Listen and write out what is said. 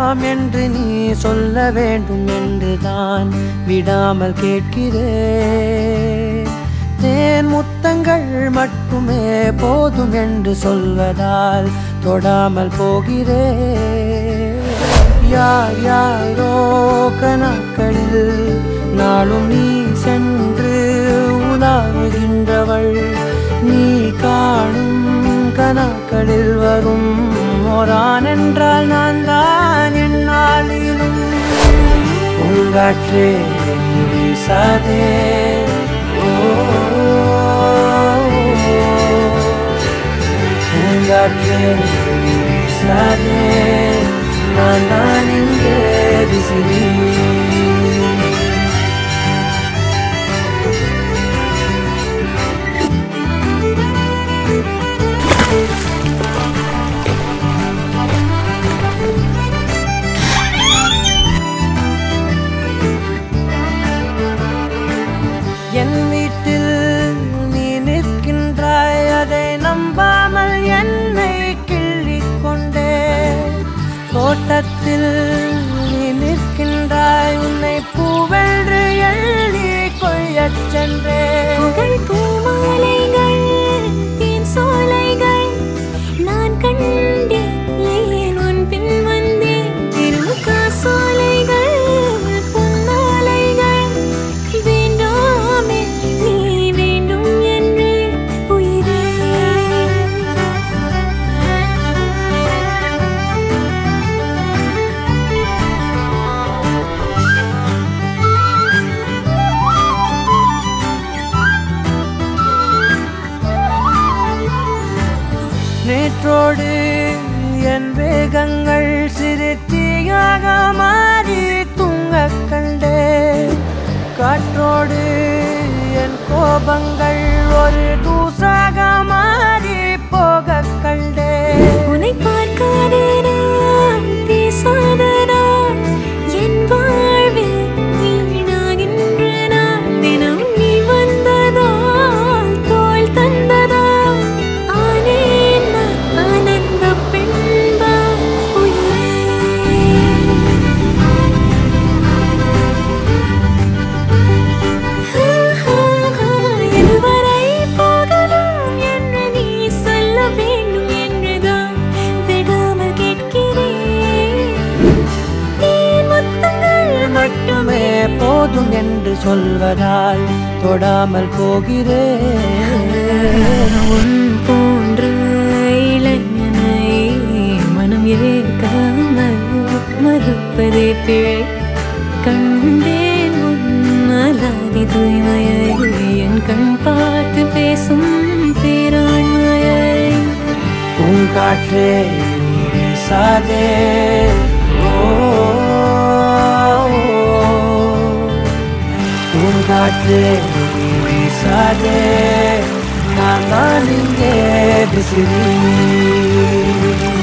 வேண்டாம் என்று நீ சொல்ல வேண்டும் என்றுதான் விடாமல் கேட்கிறேன் தேன் முத்தங்கள் மட்டுமே போதும் என்று சொல்வதால் தொடாமல் போகிறேன் யார் யாரோ கணக்களில் நாளும் நீ சென்று உலாவுகின்றவள் நீ காணும் கணக்களில் வரும் ஓரான் என்றால் நான் தான் என்னாலிலும் பூங்காற்றே நீ வீசாதே ஓ, பூங்காற்றே நீ வீசாதே நான் தான் இங்கே விசிறி என் வீட்டில் நீ நிற்கின்றாய் அதை நம்பாமல் என்னை கிள்ளிக் கொண்டே தோட்டத்தில் நீ நிற்கின்றாய் உன்னை பூவென்று எள்ளி கொய்யச் சென்றே புகழ் பூமாலைகள் தேன் சோலைகள் நான் கண்டேன் ஏன் உன் பின் வந்தேன் திருமுகா சோலைகள் பொன்னாலைகள் வேண்டாமே நீ வேண்டும் என்று உயிரே நேற்றோடு என் வேகங்கள் சிறு தீயாக மாறி தூங்கக் கண்டே காற்றோடு என் கோபங்கள் ஒரு தூசாக மாறி போகக் கண்டே உன்னை பார்க்காத நான் பேசாத நான் என் வாழ்வில் வீணாகின்ற நான் தினம் நீ வந்ததால் தோள் தந்ததால் ஆனேன் நான் ஆனந்த பெண்பா உயிரே எதுவரை போகலாம் என்று நீ சொல்ல வேண்டும் என்றுதான் விடாமல் கேட்கிறேன் தேன் முத்தங்கள் மட்டுமே போதும் என்று சொல்வதால் தொடாமல் போகிறேன் உன் போன்ற இளைஞனை மனம் ஏற்காமல் மறுப்பதே பிழை கண்டேன் உன் அலாதி தூய்மையை என் கண் பார்த்து பேசும் பேராண்மையை பூங்காற்றே நீ வீசாதே ஓ, பூங்காற்றே நீ வீசாதே நான் தான் இங்கே விசிறி